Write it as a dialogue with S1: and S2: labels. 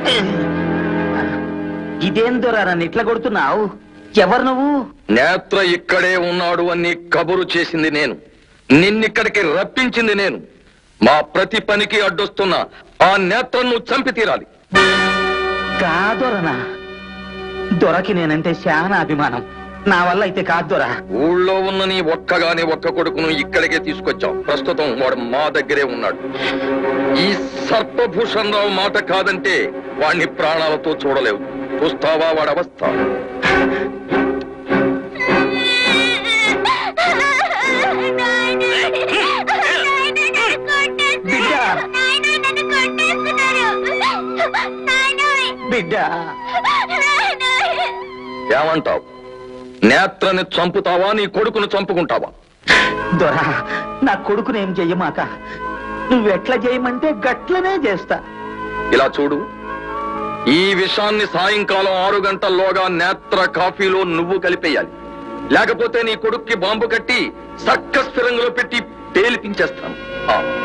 S1: ఇదేం దొరా నన్ను ఇట్లా కొడుతున్నావు ఎవరు నువ్వు
S2: నేత్ర ఇక్కడే ఉన్నాడు అని కబురు చేసింది నేను నిన్నిక్కడికి రప్పించింది నేను మా ప్రతి పనికి అడ్డొస్తున్న ఆ నేత్రను చంపి తీరాలి
S1: కాదొరనా దొరకి నేనంటే చాలా అభిమానం నా వల్ల అయితే కాదు దొరా
S2: ఊళ్ళో ఉన్న నీ ఒక్కగాని ఒక్క కొడుకును ఇక్కడికే తీసుకొచ్చాం ప్రస్తుతం వాడు మా దగ్గరే ఉన్నాడు ఈ సర్పభూషణ్ రావు మాట కాదంటే వాణ్ణి ప్రాణాలతో చూడలేవు చూస్తావా వాడి అవస్థ
S1: బిడ్డ బిడ్డ
S2: ఏమంటావు నేత్రని చంపుతావా నీ కొడుకును చంపుకుంటావా
S1: దొరా నా కొడుకుని ఏం చెయ్యమాక నువ్వెట్లా చేయమంటే గట్లనే చేస్తా
S2: ఇలా చూడు ఈ విషాన్ని సాయంకాలం ఆరు గంటల్లోగా నేత్ర కాఫీలో నువ్వు కలిపేయాలి లేకపోతే నీ కొడుక్కి బాంబు కట్టి సక్క స్థిరంలో పెట్టి పేలిపించేస్తాను ఆ.